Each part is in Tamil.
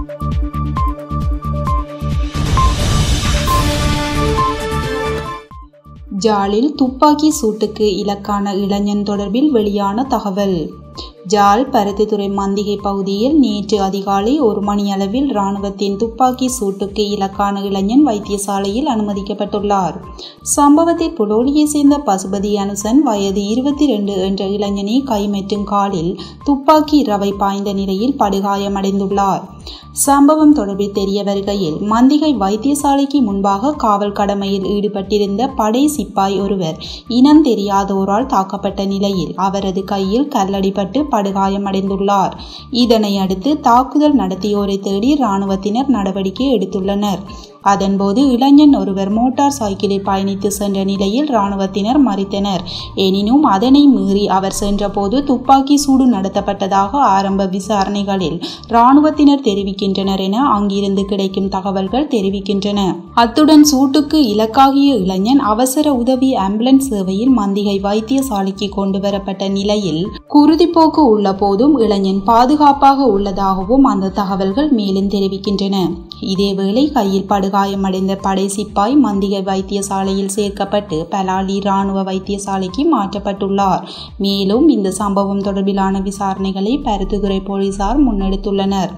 ஜாலில் துப்பாக்கி சூட்டுக்கு இலக்கான இளைஞன் தொடர்பில் வெளியான தகவல் ஜால் பருத்தித்துறை மந்திகை பகுதியில் நேற்று அதிகாலை ஒரு மணியளவில் இராணுவத்தின் துப்பாக்கி சூட்டுக்கு இலக்கான இளைஞன் வைத்தியசாலையில் அனுமதிக்கப்பட்டுள்ளார் சம்பவத்தில் புலோலியை சேர்ந்த பசுபதி அனுசன் வயது இருபத்தி ரெண்டு என்ற இளைஞனை கை மற்றும் காலில் துப்பாக்கி ரவை பாய்ந்த நிலையில் படுகாயமடைந்துள்ளார் சம்பவம் தொடர்பில் தெரிய வருகையில் மந்திகை வைத்தியசாலைக்கு முன்பாக காவல் கடமையில் ஈடுபட்டிருந்த படை சிப்பாய் ஒருவர் இனம் தெரியாதோரால் தாக்கப்பட்ட நிலையில் அவரது கையில் கல்லடிபட்டு படுகாயமடைந்துள்ளார் இதனை அடுத்து தாக்குதல் நடத்தியோரை தேடி இராணுவத்தினர் நடவடிக்கை எடுத்துள்ளனர் அதன்போது இளைஞன் ஒருவர் மோட்டார் சைக்கிளில் பயணித்து சென்ற நிலையில் இராணுவத்தினர் மறித்தனர் எனினும் அதனை மீறி அவர் சென்றபோது துப்பாக்கி சூடு நடத்தப்பட்டதாக ஆரம்ப விசாரணைகளில் இராணுவத்தினர் தெரிவிக்கின்றனர் என அங்கிருந்து கிடைக்கும் தகவல்கள் தெரிவிக்கின்றன அத்துடன் சூட்டுக்கு இலக்காகிய இளைஞன் அவசர உதவி ஆம்புலன்ஸ் சேவையில் மந்திகை வைத்தியசாலைக்கு கொண்டு வரப்பட்ட நிலையில் குருதிப்போக்கு உள்ள போதும் இளைஞன் பாதுகாப்பாக உள்ளதாகவும் அந்த தகவல்கள் மேலும் தெரிவிக்கின்றன இதேவேளை கையில் படுகாயமடைந்த படை சிப்பாய் மந்திகை வைத்தியசாலையில் சேர்க்கப்பட்டு பலாலி இராணுவ வைத்தியசாலைக்கு மாற்றப்பட்டுள்ளார் மேலும் இந்த சம்பவம் தொடர்பிலான விசாரணைகளை பருத்தித்துறை போலீசார் முன்னெடுத்துள்ளனர்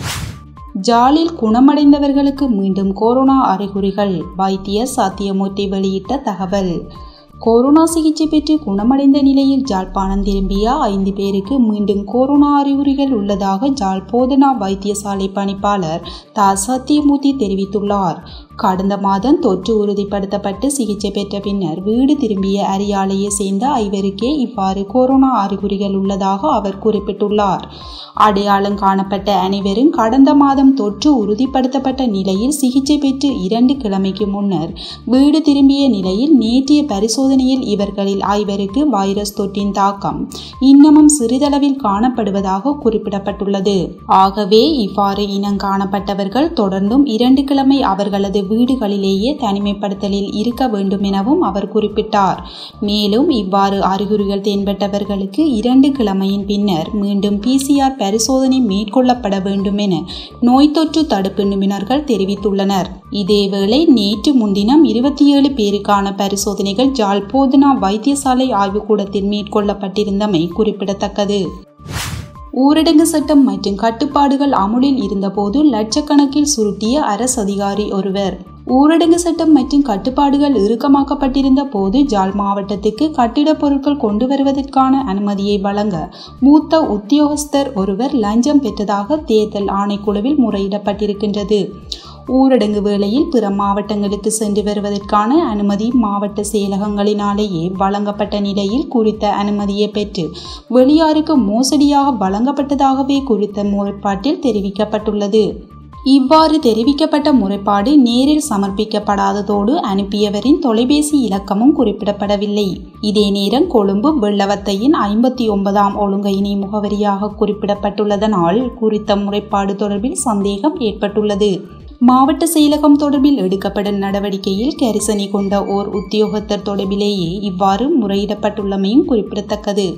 ஜாலில் குணமடைந்தவர்களுக்கு மீண்டும் கொரோனா அறிகுறிகள் வைத்தியர் சத்தியமூர்த்தி வெளியிட்ட தகவல் கொரோனா சிகிச்சை பெற்று குணமடைந்த நிலையில் ஜாழ்ப்பாணம் திரும்பிய ஐந்து பேருக்கு மீண்டும் கொரோனா அறிகுறிகள் உள்ளதாக ஜாழ் போதனா வைத்தியசாலை பணிப்பாளர் த சத்தியமூர்த்தி தெரிவித்துள்ளார் கடந்த மாதம் தொற்று உறுதிப்படுத்தப்பட்டு சிகிச்சை பெற்ற பின்னர் வீடு திரும்பிய அரியாலையை சேர்ந்த ஐவருக்கே இவ்வாறு கொரோனா அறிகுறிகள் உள்ளதாக அவர் குறிப்பிட்டுள்ளார் அடையாளம் காணப்பட்ட அனைவரும் கடந்த மாதம் தொற்று உறுதிப்படுத்தப்பட்ட நிலையில் சிகிச்சை பெற்று இரண்டு கிழமைக்கு முன்னர் வீடு திரும்பிய நிலையில் நேற்றைய பரிசோதனையில் இவர்களில் ஐவருக்கு வைரஸ் தொற்றின் தாக்கம் இன்னமும் சிறிதளவில் காணப்படுவதாக குறிப்பிடப்பட்டுள்ளது ஆகவே இவ்வாறு இனம் காணப்பட்டவர்கள் தொடர்ந்தும் இரண்டு கிழமை அவர்களது வீடுகளிலேயே தனிமைப்படுத்தலில் இருக்க வேண்டும் எனவும் அவர் குறிப்பிட்டார் மேலும் இவ்வாறு அறிகுறிகள் தென்பட்டவர்களுக்கு இரண்டு கிழமையின் பின்னர் மீண்டும் பிசிஆர் பரிசோதனை மேற்கொள்ளப்பட வேண்டும் என நோய் தொற்று தடுப்பு நிபுணர்கள் தெரிவித்துள்ளனர் இதேவேளை நேற்று முன்தினம் இருபத்தி ஏழு பேருக்கான பரிசோதனைகள் ஜாழ் போதனா வைத்தியசாலை ஆய்வுக்கூடத்தில் மேற்கொள்ளப்பட்டிருந்தமை குறிப்பிடத்தக்கது ஊரடங்கு சட்டம் மற்றும் கட்டுப்பாடுகள் அமுலில் இருந்தபோது லட்சக்கணக்கில் சுருட்டிய அரசு அதிகாரி ஒருவர் ஊரடங்கு சட்டம் மற்றும் கட்டுப்பாடுகள் இறுக்கமாக்கப்பட்டிருந்த போது ஜாழ் மாவட்டத்துக்கு கட்டிடப் பொருட்கள் கொண்டு வருவதற்கான அனுமதியை வழங்க மூத்த உத்தியோகஸ்தர் ஒருவர் லஞ்சம் பெற்றதாக தேர்தல் ஆணைக்குழுவில் முறையிடப்பட்டிருக்கின்றது ஊரடங்கு வேளையில் பிற மாவட்டங்களுக்கு சென்று வருவதற்கான அனுமதி மாவட்ட செயலகங்களினாலேயே வழங்கப்பட்ட நிலையில் குறித்த அனுமதியை பெற்று வெளியாருக்கு மோசடியாக வழங்கப்பட்டதாகவே குறித்த முறைப்பாட்டில் தெரிவிக்கப்பட்டுள்ளது இவ்வாறு தெரிவிக்கப்பட்ட முறைப்பாடு நேரில் சமர்ப்பிக்கப்படாததோடு அனுப்பியவரின் தொலைபேசி இலக்கமும் குறிப்பிடப்படவில்லை இதே நேரம் கொழும்பு வெள்ளவத்தையின் ஐம்பத்தி ஒன்பதாம் ஒழுங்க இணை முகவரியாக குறிப்பிடப்பட்டுள்ளதனால் குறித்த முறைப்பாடு தொடர்பில் சந்தேகம் ஏற்பட்டுள்ளது மாவட்ட செயலகம் தொடர்பில் எடுக்கப்படும் நடவடிக்கையில் கரிசனை கொண்ட ஓர் உத்தியோகத்தர் தொடர்பிலேயே இவ்வாறு முறையிடப்பட்டுள்ளமையும் குறிப்பிடத்தக்கது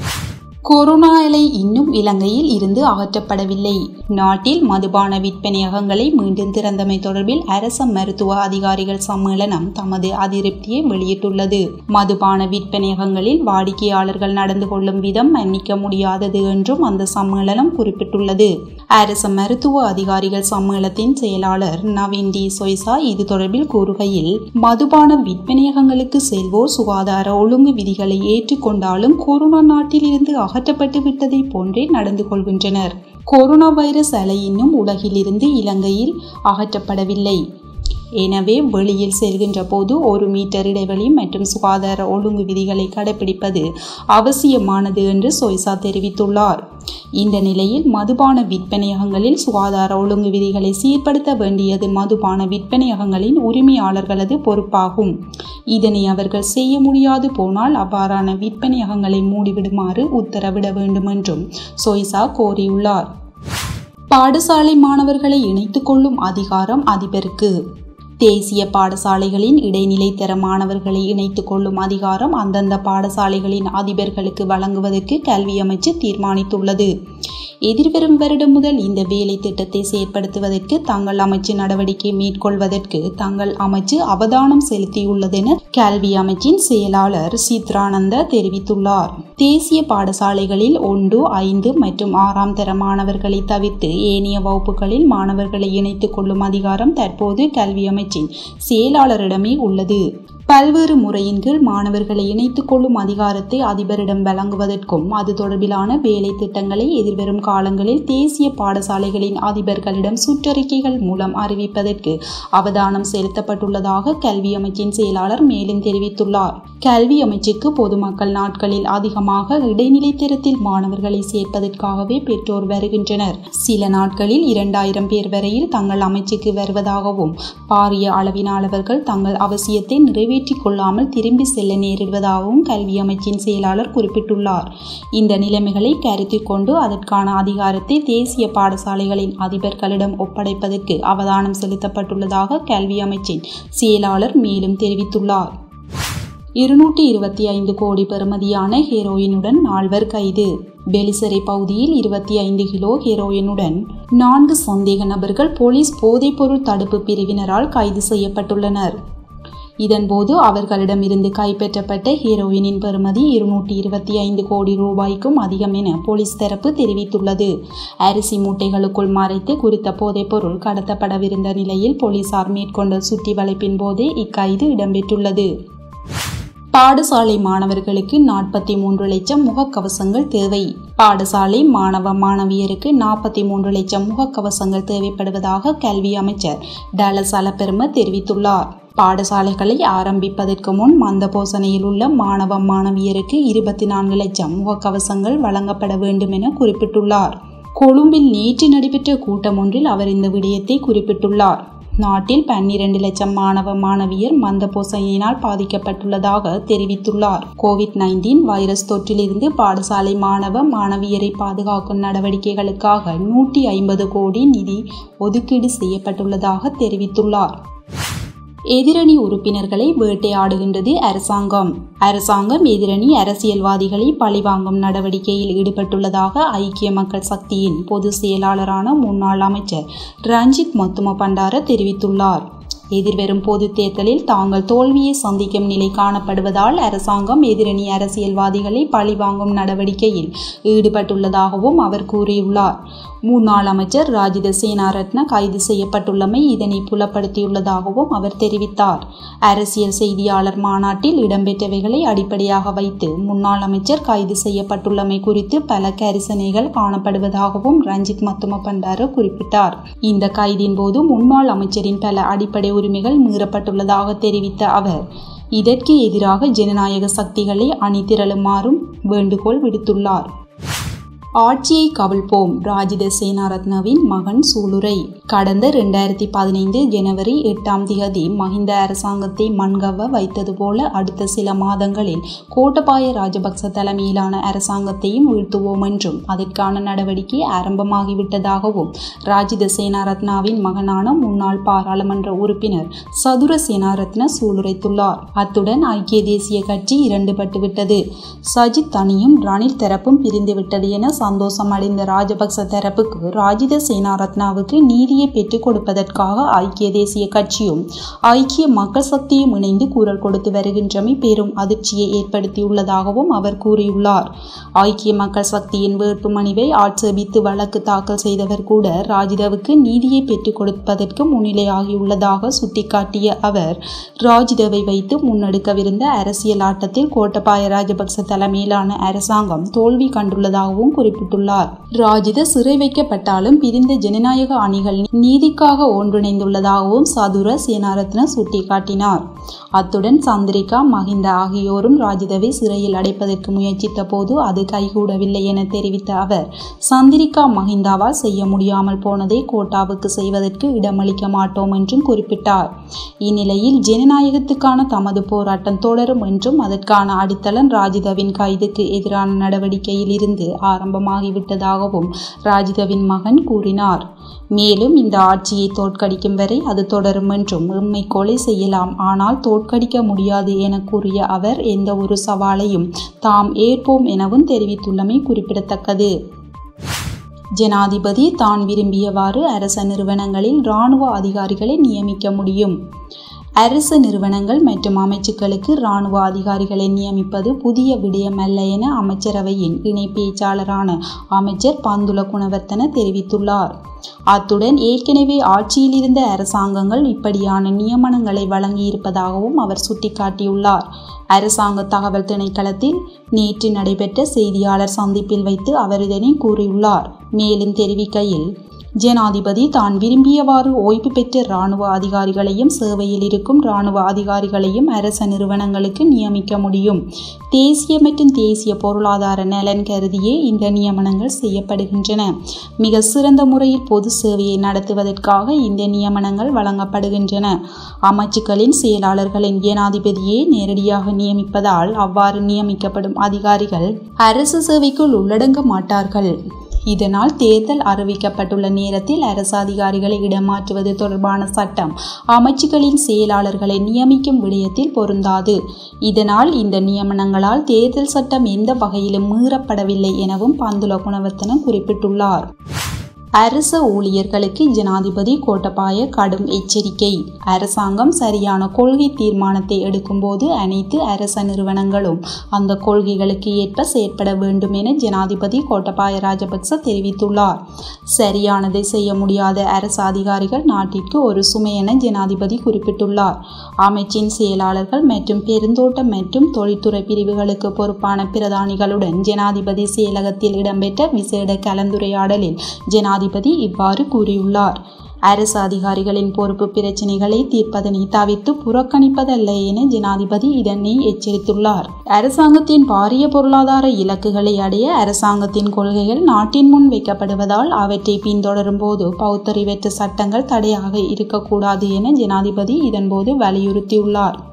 கொரோனா அலை இன்னும் இலங்கையில் இருந்து அகற்றப்படவில்லை நாட்டில் மதுபான விற்பனையகங்களை மீண்டும் திறந்தமை தொடர்பில் அரச மருத்துவ அதிகாரிகள் சம்மேளனம் தமது அதிருப்தியை வெளியிட்டுள்ளது மதுபான விற்பனையகங்களில் வாடிக்கையாளர்கள் நடந்து கொள்ளும் விதம் மன்னிக்க முடியாதது என்றும் அந்த சம்மேளனம் குறிப்பிட்டுள்ளது அரச மருத்துவ அதிகாரிகள் சம்மேளத்தின் செயலாளர் நவீன் டி சொய்சா இது தொடர்பில் கூறுகையில் மதுபான விற்பனையகங்களுக்கு செல்வோர் சுகாதார ஒழுங்கு விதிகளை ஏற்றுக்கொண்டாலும் கொரோனா நாட்டில் இருந்து அகற்றப்பட்டு விட்டதை போன்றே நடந்து கொள்கின்றனர் கொரோனா வைரஸ் அலை இன்னும் உலகிலிருந்து இலங்கையில் அகற்றப்படவில்லை எனவே வெளியில் செல்கின்ற போது ஒரு மீட்டர் இடைவெளி மற்றும் சுகாதார ஒழுங்கு விதிகளை கடைபிடிப்பது அவசியமானது என்று சொய்சா தெரிவித்துள்ளார் இந்த நிலையில் மதுபான விற்பனையகங்களில் சுகாதார ஒழுங்கு விதிகளை சீர்படுத்த வேண்டியது மதுபான விற்பனையகங்களின் உரிமையாளர்களது பொறுப்பாகும் இதனை அவர்கள் செய்ய முடியாது போனால் அவ்வாறான விற்பனையகங்களை மூடிவிடுமாறு உத்தரவிட வேண்டும் என்றும் சொய்சா கோரியுள்ளார் பாடசாலை மாணவர்களை இணைத்துக் கொள்ளும் அதிகாரம் அதிபருக்கு தேசிய பாடசாலைகளின் இடைநிலை தர மாணவர்களை இணைத்துக் கொள்ளும் அதிகாரம் அந்தந்த பாடசாலைகளின் அதிபர்களுக்கு வழங்குவதற்கு கல்வி அமைச்சு தீர்மானித்துள்ளது எதிர்வரும் வருடம் முதல் இந்த வேலை திட்டத்தை செயற்படுத்துவதற்கு தங்கள் அமைச்சு நடவடிக்கை மேற்கொள்வதற்கு தங்கள் அமைச்சு அவதானம் செலுத்தியுள்ளதென கல்வி அமைச்சின் செயலாளர் சித்ரானந்த தெரிவித்துள்ளார் தேசிய பாடசாலைகளில் ஒன்று ஐந்து மற்றும் ஆறாம் தர மாணவர்களை தவிர்த்து ஏனைய வகுப்புகளில் மாணவர்களை இணைத்துக் கொள்ளும் அதிகாரம் தற்போது கல்வி அமைச்சின் செயலாளரிடமே உள்ளது பல்வேறு முறையின் கீழ் மாணவர்களை இணைத்துக் கொள்ளும் அதிகாரத்தை அதிபரிடம் வழங்குவதற்கும் அது தொடர்பிலான வேலை திட்டங்களை எதிர்வரும் காலங்களில் தேசிய பாடசாலைகளின் அதிபர்களிடம் சுற்றறிக்கைகள் மூலம் அறிவிப்பதற்கு அவதானம் செலுத்தப்பட்டுள்ளதாக கல்வி அமைச்சின் செயலாளர் மேலும் தெரிவித்துள்ளார் கல்வி அமைச்சுக்கு பொதுமக்கள் நாட்களில் அதிகமாக இடைநிலை தரத்தில் மாணவர்களை சேர்ப்பதற்காகவே பெற்றோர் வருகின்றனர் சில நாட்களில் இரண்டாயிரம் பேர் வரையில் தங்கள் அமைச்சுக்கு வருவதாகவும் பாரிய அளவினானவர்கள் தங்கள் அவசியத்தை நிறைவேற்றிக் கொள்ளாமல் திரும்பி செல்ல நேரிடுவதாகவும் கல்வி அமைச்சின் செயலாளர் குறிப்பிட்டுள்ளார் இந்த நிலைமைகளை கருத்தில் கொண்டு அதற்கான அதிகாரத்தை தேசிய பாடசாலைகளின் அதிபர்களிடம் ஒப்படைப்பதற்கு அவதானம் செலுத்தப்பட்டுள்ளதாக கல்வி அமைச்சின் செயலாளர் மேலும் தெரிவித்துள்ளார் இருநூற்றி இருபத்தி ஐந்து கோடி பெறுமதியான ஹெரோயினுடன் நால்வர் கைது பெலிசரை பகுதியில் இருபத்தி ஐந்து கிலோ ஹெரோயினுடன் நான்கு சந்தேக நபர்கள் போலீஸ் போதைப்பொருள் தடுப்பு பிரிவினரால் கைது செய்யப்பட்டுள்ளனர் இதன்போது அவர்களிடமிருந்து கைப்பற்றப்பட்ட ஹீரோயினின் பெறுமதி இருநூற்றி இருபத்தி ஐந்து கோடி ரூபாய்க்கும் அதிகம் என போலீஸ் தரப்பு தெரிவித்துள்ளது அரிசி மூட்டைகளுக்குள் மறைத்து குறித்த போதைப்பொருள் கடத்தப்படவிருந்த நிலையில் போலீசார் மேற்கொண்ட சுற்றி வளைப்பின் போதே இக்கைது இடம்பெற்றுள்ளது பாடசாலை மாணவர்களுக்கு நாற்பத்தி மூன்று லட்சம் முகக்கவசங்கள் தேவை பாடசாலை மாணவ மாணவியருக்கு நாற்பத்தி மூன்று லட்சம் முகக்கவசங்கள் தேவைப்படுவதாக கல்வி அமைச்சர் டலஸ் அலப்பெரும தெரிவித்துள்ளார் பாடசாலைகளை ஆரம்பிப்பதற்கு முன் மந்தபோசனையில் உள்ள மாணவ மாணவியருக்கு இருபத்தி நான்கு லட்சம் முகக்கவசங்கள் வழங்கப்பட வேண்டும் என குறிப்பிட்டுள்ளார் கொழும்பில் நேற்று நடைபெற்ற கூட்டம் ஒன்றில் அவர் இந்த விடயத்தை குறிப்பிட்டுள்ளார் நாட்டில் பன்னிரண்டு லட்சம் மாணவ மாணவியர் மந்தபோசையினால் பாதிக்கப்பட்டுள்ளதாக தெரிவித்துள்ளார் கோவிட் நைன்டீன் வைரஸ் தொற்றிலிருந்து பாடசாலை மாணவ மாணவியரை பாதுகாக்கும் நடவடிக்கைகளுக்காக நூற்றி ஐம்பது கோடி நிதி ஒதுக்கீடு செய்யப்பட்டுள்ளதாக தெரிவித்துள்ளார் எதிரணி உறுப்பினர்களை வேட்டையாடுகின்றது அரசாங்கம் அரசாங்கம் எதிரணி அரசியல்வாதிகளை பழிவாங்கும் நடவடிக்கையில் ஈடுபட்டுள்ளதாக ஐக்கிய மக்கள் சக்தியின் பொதுச் செயலாளரான முன்னாள் அமைச்சர் ரஞ்சித் மத்தும பண்டார தெரிவித்துள்ளார் எதிர்வரும் பொது தேர்தலில் தாங்கள் தோல்வியை சந்திக்கும் நிலை காணப்படுவதால் அரசாங்கம் எதிரணி அரசியல்வாதிகளை பழிவாங்கும் நடவடிக்கையில் ஈடுபட்டுள்ளதாகவும் அவர் கூறியுள்ளார் முன்னாள் அமைச்சர் ராஜித சேனாரத்ன கைது செய்யப்பட்டுள்ளமை இதனை புலப்படுத்தியுள்ளதாகவும் அவர் தெரிவித்தார் அரசியல் செய்தியாளர் மாநாட்டில் இடம்பெற்றவைகளை அடிப்படையாக வைத்து முன்னாள் அமைச்சர் கைது செய்யப்பட்டுள்ளமை குறித்து பல கரிசனைகள் காணப்படுவதாகவும் ரஞ்சித் மத்தும பண்டார குறிப்பிட்டார் இந்த கைதின் போது முன்னாள் அமைச்சரின் பல அடிப்படை உரிமைகள் மீறப்பட்டுள்ளதாக தெரிவித்த அவர் இதற்கு எதிராக ஜனநாயக சக்திகளை அணிதிரளுமாறும் வேண்டுகோள் விடுத்துள்ளார் ஆட்சியை கவிழ்ப்போம் ராஜித சேனாரத்னவின் மகன் சூளுரை கடந்த இரண்டாயிரத்தி பதினைந்து ஜனவரி எட்டாம் திகதி மஹிந்த அரசாங்கத்தை மண்கவ வைத்தது போல அடுத்த சில மாதங்களில் கோட்டபாய ராஜபக்ச தலைமையிலான அரசாங்கத்தையும் வீழ்த்துவோம் என்றும் அதற்கான நடவடிக்கை ஆரம்பமாகிவிட்டதாகவும் ராஜித சேனாரத்னாவின் மகனான முன்னாள் பாராளுமன்ற உறுப்பினர் சதுர சேனாரத்ன சூளுரைத்துள்ளார் அத்துடன் ஐக்கிய தேசிய கட்சி இரண்டுபட்டுவிட்டது சஜித் தனியும் ரணில் தரப்பும் பிரிந்துவிட்டது என சந்தோஷம் அடைந்த ராஜபக்ச தரப்புக்கு ராஜித சேனாரத்னாவுக்கு நீதியை பெற்றுக் கொடுப்பதற்காக ஐக்கிய தேசிய கட்சியும் ஐக்கிய மக்கள் சக்தியும் இணைந்து குரல் கொடுத்து வருகின்றமை பெரும் அதிர்ச்சியை ஏற்படுத்தியுள்ளதாகவும் அவர் கூறியுள்ளார் ஐக்கிய மக்கள் சக்தியின் வேட்புமனுவை ஆட்சேபித்து வழக்கு தாக்கல் செய்தவர் கூட ராஜிதவுக்கு நீதியை பெற்றுக் கொடுப்பதற்கு முன்னிலையாகியுள்ளதாக சுட்டிக்காட்டிய அவர் ராஜிதவை வைத்து முன்னெடுக்கவிருந்த அரசியல் ஆட்டத்தில் கோட்டபாய ராஜபக்ச தலைமையிலான அரசாங்கம் தோல்வி கண்டுள்ளதாகவும் குறிப்பிட்டுள்ளார் ராஜித சிறை வைக்கப்பட்டாலும் பிரிந்த ஜனநாயக அணிகள் நீதிக்காக ஒன்றிணைந்துள்ளதாகவும் சதுர சேனாரத்ன சுட்டிக்காட்டினார் அத்துடன் சந்திரிகா மஹிந்த ஆகியோரும் ராஜிதவை சிறையில் அடைப்பதற்கு முயற்சித்த போது அது கைகூடவில்லை என தெரிவித்த அவர் சந்திரிகா மஹிந்தாவால் செய்ய முடியாமல் போனதை கோட்டாவுக்கு செய்வதற்கு இடமளிக்க மாட்டோம் என்றும் குறிப்பிட்டார் இந்நிலையில் ஜனநாயகத்துக்கான தமது போராட்டம் தொடரும் என்றும் அதற்கான அடித்தளம் ராஜிதவின் கைதுக்கு எதிரான நடவடிக்கையில் இருந்து ஆரம்பமாகிவிட்டதாகவும் ராஜிதவின் மகன் கூறினார் மேலும் இந்த ஆட்சியை தோற்கடிக்கும் வரை அது தொடரும் என்றும் எம்மை கொலை செய்யலாம் ஆனால் தோற்கடிக்க முடியாது என கூறிய அவர் எந்த ஒரு சவாலையும் தாம் ஏற்போம் எனவும் தெரிவித்துள்ளமை குறிப்பிடத்தக்கது ஜனாதிபதி தான் விரும்பியவாறு அரச நிறுவனங்களில் இராணுவ அதிகாரிகளை நியமிக்க முடியும் அரசு நிறுவனங்கள் மற்றும் அமைச்சுக்களுக்கு இராணுவ அதிகாரிகளை நியமிப்பது புதிய விடயமல்ல என அமைச்சரவையின் இணை பேச்சாளரான அமைச்சர் பந்துல குணவர்த்தன தெரிவித்துள்ளார் அத்துடன் ஏற்கனவே ஆட்சியில் இருந்த அரசாங்கங்கள் இப்படியான நியமனங்களை வழங்கியிருப்பதாகவும் அவர் சுட்டிக்காட்டியுள்ளார் அரசாங்க தகவல் திணைக்களத்தில் நேற்று நடைபெற்ற செய்தியாளர் சந்திப்பில் வைத்து அவர் இதனை கூறியுள்ளார் மேலும் தெரிவிக்கையில் ஜனாதிபதி தான் விரும்பியவாறு ஓய்வு பெற்ற இராணுவ அதிகாரிகளையும் சேவையில் இருக்கும் இராணுவ அதிகாரிகளையும் அரச நிறுவனங்களுக்கு நியமிக்க முடியும் தேசிய மற்றும் தேசிய பொருளாதார நலன் கருதியே இந்த நியமனங்கள் செய்யப்படுகின்றன மிக சிறந்த முறையில் பொது சேவையை நடத்துவதற்காக இந்த நியமனங்கள் வழங்கப்படுகின்றன அமைச்சுக்களின் செயலாளர்களின் ஜனாதிபதியே நேரடியாக நியமிப்பதால் அவ்வாறு நியமிக்கப்படும் அதிகாரிகள் அரசு சேவைக்குள் உள்ளடங்க மாட்டார்கள் இதனால் தேர்தல் அறிவிக்கப்பட்டுள்ள நேரத்தில் அரசு அதிகாரிகளை இடமாற்றுவது தொடர்பான சட்டம் அமைச்சுகளின் செயலாளர்களை நியமிக்கும் விடயத்தில் பொருந்தாது இதனால் இந்த நியமனங்களால் தேர்தல் சட்டம் எந்த வகையிலும் மீறப்படவில்லை எனவும் பந்துல குணவர்த்தன குறிப்பிட்டுள்ளார் அரச ஊழியர்களுக்கு ஜனாதிபதி கோட்டபாய கடும் எச்சரிக்கை அரசாங்கம் சரியான கொள்கை தீர்மானத்தை எடுக்கும்போது அனைத்து அரச நிறுவனங்களும் அந்த கொள்கைகளுக்கு ஏற்ப செயற்பட வேண்டும் என ஜனாதிபதி கோட்டபாய ராஜபக்ச தெரிவித்துள்ளார் சரியானதை செய்ய முடியாத அரசு அதிகாரிகள் நாட்டிற்கு ஒரு சுமை என ஜனாதிபதி குறிப்பிட்டுள்ளார் அமைச்சின் செயலாளர்கள் மற்றும் பெருந்தோட்டம் மற்றும் தொழில்துறை பிரிவுகளுக்கு பொறுப்பான பிரதானிகளுடன் ஜனாதிபதி செயலகத்தில் இடம்பெற்ற விசேட கலந்துரையாடலில் ஜனாதிபதி ஜனாதிபதி இவ்வாறு கூறியுள்ளார் அரசு அதிகாரிகளின் பொறுப்பு பிரச்சினைகளை தீர்ப்பதனை தவிர்த்து புறக்கணிப்பதல்ல என ஜனாதிபதி இதனை எச்சரித்துள்ளார் அரசாங்கத்தின் பாரிய பொருளாதார இலக்குகளை அடைய அரசாங்கத்தின் கொள்கைகள் நாட்டின் முன் வைக்கப்படுவதால் அவற்றை பின்தொடரும் போது பௌத்தறிவற்ற சட்டங்கள் தடையாக இருக்கக்கூடாது என ஜனாதிபதி இதன்போது வலியுறுத்தியுள்ளார்